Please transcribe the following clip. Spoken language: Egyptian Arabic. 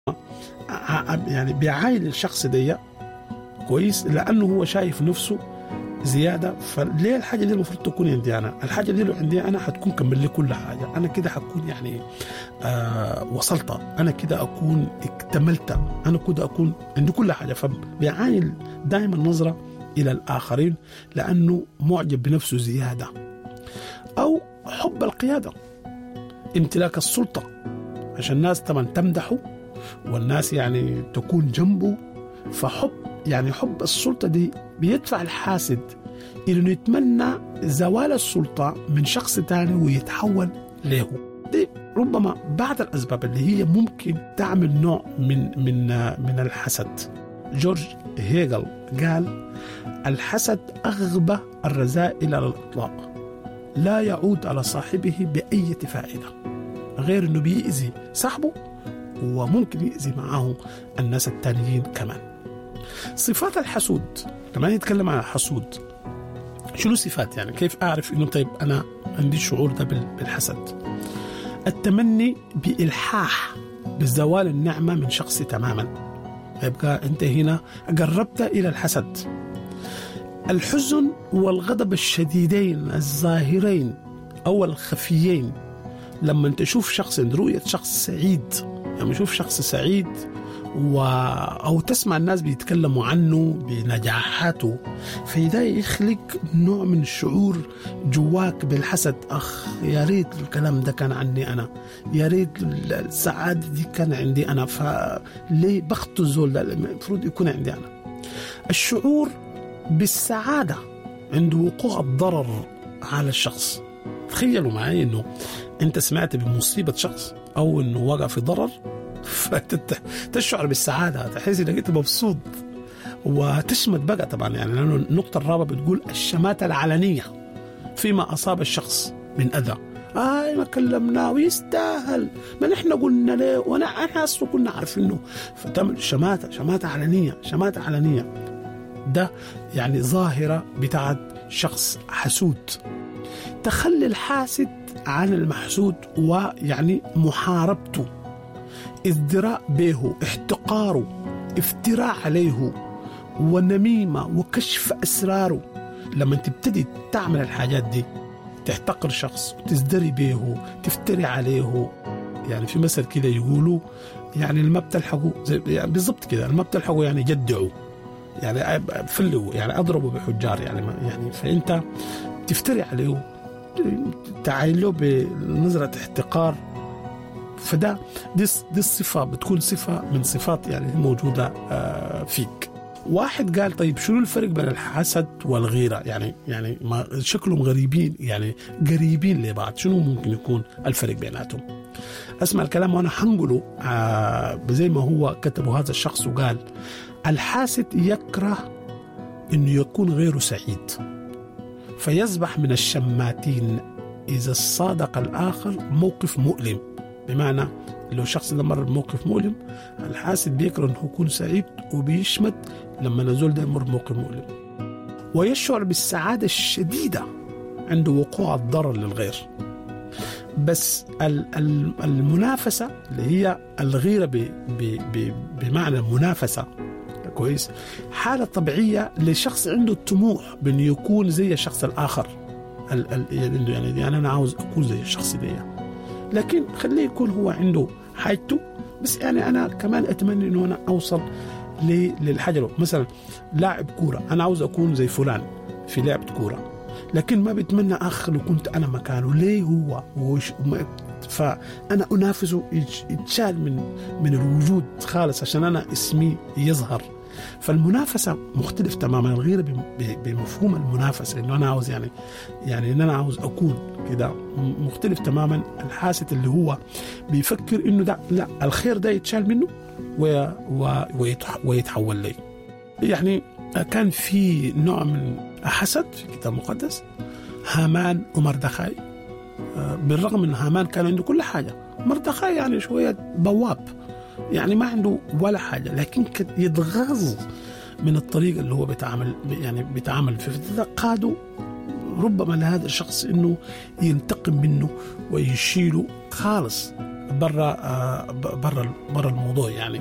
يعني بيعاين الشخص دي كويس لانه هو شايف نفسه زياده فليه الحاجه دي المفروض تكون عندي انا؟ الحاجه دي لو عندي انا حتكون كمل لي كل حاجه، انا كده حكون يعني آه وصلت، انا كده اكون اكتملت، انا كده اكون عندي كل حاجه فبيعاني دائما نظره الى الاخرين لانه معجب بنفسه زياده. او حب القياده امتلاك السلطه عشان الناس طبعا تمدحه والناس يعني تكون جنبه فحب يعني حب السلطه دي بيدفع الحاسد الى انه يتمنى زوال السلطه من شخص تاني ويتحول له دي ربما بعض الاسباب اللي هي ممكن تعمل نوع من من من الحسد جورج هيجل قال الحسد اغبى الرذائل على الاطلاق لا يعود على صاحبه باي فائده غير انه بيأذي صاحبه وممكن يأذي معه الناس التانيين كمان صفات الحسود لما نتكلم عن الحسود شنو صفات يعني كيف أعرف أنه طيب أنا عندي الشعور ده بالحسد التمني بإلحاح بزوال النعمة من شخص تماما يبقى أنت هنا قربت إلى الحسد الحزن والغضب الشديدين الظاهرين أو الخفيين لما تشوف شخص رؤية شخص سعيد لما تشوف شخص سعيد و... أو تسمع الناس بيتكلموا عنه بنجاحاته فده يخلق نوع من الشعور جواك بالحسد أخ يا ريت الكلام ده كان عني أنا يا ريت السعادة دي كان عندي أنا فليه بخت الزول ده المفروض يكون عندي أنا الشعور بالسعادة عند وقوع الضرر على الشخص تخيلوا معي انه انت سمعت بمصيبه شخص او انه وقع في ضرر فتشعر بالسعاده تحس انك انت مبسوط وتشمت بقى طبعا يعني لانه النقطه الرابعه بتقول الشماته العلنيه فيما اصاب الشخص من اذى آه ما كلمناه ويستاهل ما نحن قلنا له وانا انا اصلا كنا عارفينه فتم شماته شماته علنيه شماته علنيه ده يعني ظاهره بتاعت شخص حسود تخلي الحاسد عن المحسود ويعني محاربته ازدراء به احتقاره افتراء عليه ونميمة وكشف أسراره لما تبتدي تعمل الحاجات دي تحتقر شخص وتزدري به تفتري عليه يعني في مثل كده يقولوا يعني الما بتلحقه زي يعني بالضبط كده الما بتلحقه يعني جدعوا يعني فلوا يعني اضربوا بحجار يعني يعني فانت تفتري عليه تعاين له بنظرة احتقار فده دي, دي الصفة بتكون صفة من صفات يعني موجودة فيك واحد قال طيب شنو الفرق بين الحسد والغيرة يعني يعني ما شكلهم غريبين يعني قريبين لبعض شنو ممكن يكون الفرق بيناتهم اسمع الكلام وانا حنقله آه زي ما هو كتبه هذا الشخص وقال الحاسد يكره انه يكون غيره سعيد فيصبح من الشماتين إذا صادق الآخر موقف مؤلم بمعنى لو شخص ده مر بموقف مؤلم الحاسد بيكره انه يكون سعيد وبيشمت لما نزول ده يمر بموقف مؤلم ويشعر بالسعادة الشديدة عند وقوع الضرر للغير بس المنافسة اللي هي الغيرة بمعنى المنافسة كويس حالة طبيعية لشخص عنده الطموح بأنه يكون زي الشخص الآخر ال ال يعني, يعني أنا عاوز أكون زي الشخص ده لكن خليه يكون هو عنده حاجته بس يعني أنا كمان أتمنى أنه أنا أوصل للحاجة مثلا لاعب كورة أنا عاوز أكون زي فلان في لعبة كورة لكن ما بتمنى أخ لو كنت أنا مكانه ليه هو وش فأنا أنافسه يتشال من من الوجود خالص عشان أنا اسمي يظهر فالمنافسة مختلف تماما الغيرة بمفهوم المنافسة انه انا عاوز يعني يعني ان انا عاوز اكون كده مختلف تماما الحاسد اللي هو بيفكر انه ده لا الخير ده يتشال منه ويتحول لي يعني كان في نوع من حسد في الكتاب المقدس هامان ومردخاي بالرغم ان هامان كان عنده كل حاجه مردخاي يعني شويه بواب يعني ما عنده ولا حاجة لكن يتغاظ من الطريقة اللي هو بيتعامل يعني بيتعامل فيه قادوا ربما لهذا الشخص انه ينتقم منه ويشيله خالص برا برا برا الموضوع يعني